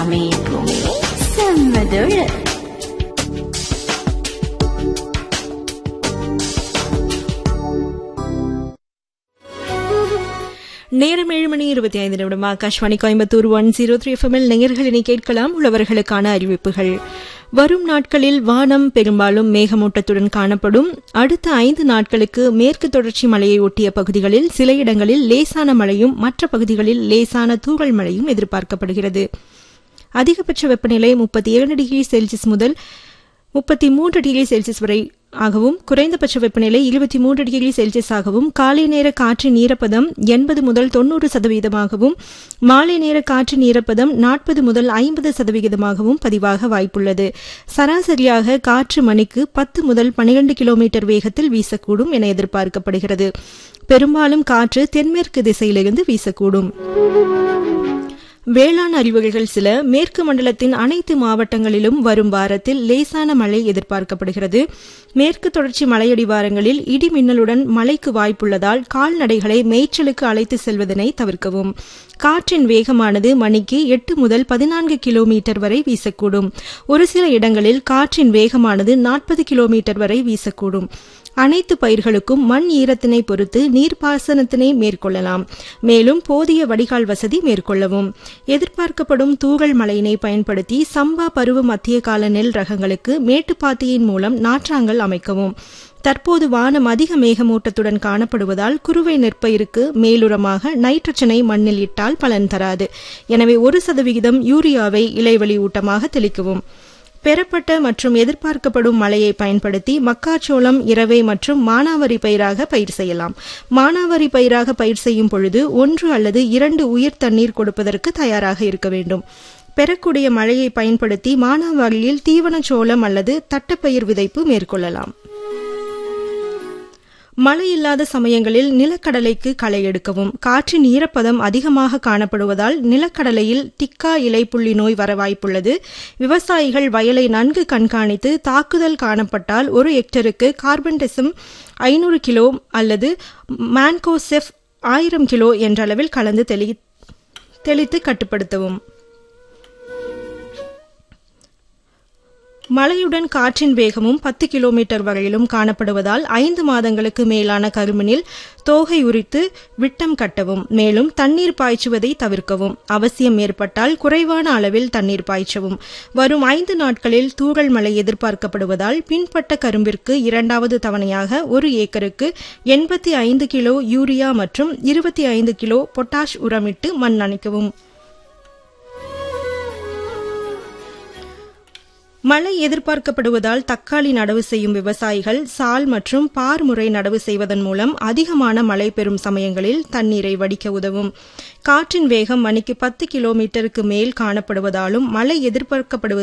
எல்லாமே எப்பவுமே செம்மதோடு நேரம் ஏழு மணி இருபத்தி ஐந்து நிமிடம் Akashvani Coimbatore one zero three எஃப்எம்எல் நேயர்களினை கேட்கலாம் உழவர்களுக்கான அறிவிப்புகள் வரும் நாட்களில் வானம் பெரும்பாலும் மேகமூட்டத்துடன் காணப்படும் அடுத்த ஐந்து நாட்களுக்கு மேற்கு தொடர்ச்சி மலையை ஒட்டிய பகுதிகளில் சில இடங்களில் லேசான மழையும் மற்ற பகுதிகளில் லேசான தூறல் மழையும் எதிர்பார்க்கப்படுகிறது அதிகபட்ச வெப்பநிலை முப்பத்தி ஏழு டிகிரி செல்சியஸ் முதல் முப்பத்தி மூன்று டிகிரி செல்சியஸ் வரை ஆகவும் குறைந்தபட்ச வெப்பநிலை இருபத்தி மூன்று டிகிரி செல்சியஸ் ஆகவும் காலை நேர காற்றின் ஈரப்பதம் எண்பது முதல் தொன்னூறு சதவீதமாகவும் மாலை நேர காற்றின் ஈரப்பதம் நாற்பது முதல் ஐம்பது சதவிகிதமாகவும் பதிவாக வாய்ப்புள்ளது சராசரியாக காற்று மணிக்கு பத்து முதல் பனிரெண்டு கிலோமீட்டர் வேகத்தில் வீசக்கூடும் என எதிர்பார்க்கப்படுகிறது பெரும்பாலும் காற்று தென்மேற்கு திசையிலிருந்து வீசக்கூடும் வேளாண் அறிவுரைகள் சில மேற்கு மண்டலத்தின் அனைத்து மாவட்டங்களிலும் வரும் வாரத்தில் லேசான மழை எதிர்பார்க்கப்படுகிறது மேற்கு தொடர்ச்சி மலையடிவாரங்களில் இடி மின்னலுடன் மழைக்கு வாய்ப்புள்ளதால் கால்நடைகளை மேய்ச்சலுக்கு அழைத்து செல்வதனை தவிர்க்கவும் காற்றின் வேகமானது மணிக்கு எட்டு முதல் பதினான்கு கிலோமீட்டர் வரை வீசக்கூடும் ஒரு சில இடங்களில் காற்றின் வேகமானது நாற்பது கிலோமீட்டர் வரை வீசக்கூடும் அனைத்து பயிர்களுக்கும் மண் ஈரத்தினை பொறுத்து நீர்ப்பாசனத்தினை மேற்கொள்ளலாம் மேலும் போதிய வடிகால் வசதி மேற்கொள்ளவும் எதிர்பார்க்கப்படும் தூறல் மழையினை பயன்படுத்தி சம்பா பருவ மத்திய கால நெல் ரகங்களுக்கு மேட்டுப்பாத்தியின் மூலம் நாற்றாங்கல் அமைக்கவும் தற்போது வானம் அதிக மேகமூட்டத்துடன் காணப்படுவதால் குறுவை நெற்பயிருக்கு மேலுரமாக நைட்ரஜனை மண்ணில் இட்டால் பலன் தராது எனவே ஒரு சதவிகிதம் யூரியாவை இலைவழி ஊட்டமாக தெளிக்கவும் பெறப்பட்ட மற்றும் எதிர்பார்க்கப்படும் மழையை பயன்படுத்தி மக்காச்சோளம் இரவை மற்றும் மானாவரி பயிராக பயிர் செய்யலாம் மானாவரி பயிராக பயிர் செய்யும் பொழுது ஒன்று அல்லது இரண்டு உயிர் தண்ணீர் கொடுப்பதற்கு தயாராக இருக்க வேண்டும் பெறக்கூடிய மழையை பயன்படுத்தி மானாவாரியில் தீவனச்சோளம் அல்லது தட்டப்பயிர் விதைப்பு மேற்கொள்ளலாம் மழை இல்லாத சமயங்களில் நிலக்கடலைக்கு களை எடுக்கவும் காற்றின் ஈரப்பதம் அதிகமாக காணப்படுவதால் நிலக்கடலையில் டிக்கா இலைப்புள்ளி நோய் வர வாய்ப்புள்ளது விவசாயிகள் வயலை நன்கு கண்காணித்து தாக்குதல் காணப்பட்டால் ஒரு ஹெக்டருக்கு கார்பன்டெசம் ஐநூறு கிலோ அல்லது மான்கோசெஃப் ஆயிரம் கிலோ என்ற அளவில் கலந்து தெளி தெளித்து கட்டுப்படுத்தவும் மழையுடன் காற்றின் வேகமும் பத்து கிலோமீட்டர் வரையிலும் காணப்படுவதால் ஐந்து மாதங்களுக்கு மேலான கருமனில் தோகை உரித்து விட்டம் கட்டவும் மேலும் தண்ணீர் பாய்ச்சுவதை தவிர்க்கவும் அவசியம் ஏற்பட்டால் குறைவான அளவில் தண்ணீர் பாய்ச்சவும் வரும் ஐந்து நாட்களில் தூறல் மழை எதிர்பார்க்கப்படுவதால் பின்பட்ட கரும்பிற்கு இரண்டாவது தவணையாக ஒரு ஏக்கருக்கு எண்பத்தி ஐந்து கிலோ யூரியா மற்றும் இருபத்தி ஐந்து கிலோ பொட்டாஷ் உரமிட்டு மண் அணைக்கவும் மழை எதிர்பார்க்கப்படுவதால் தக்காளி நடவு செய்யும் விவசாயிகள் சால் மற்றும் பார் முறை நடவு செய்வதன் மூலம் அதிகமான மழை பெறும் சமயங்களில் தண்ணீரை வடிக்க உதவும் காற்றின் வேகம் மணிக்கு பத்து கிலோமீட்டருக்கு மேல் காணப்படுவதாலும் மழை எதிர்பார்க்கப்படுவது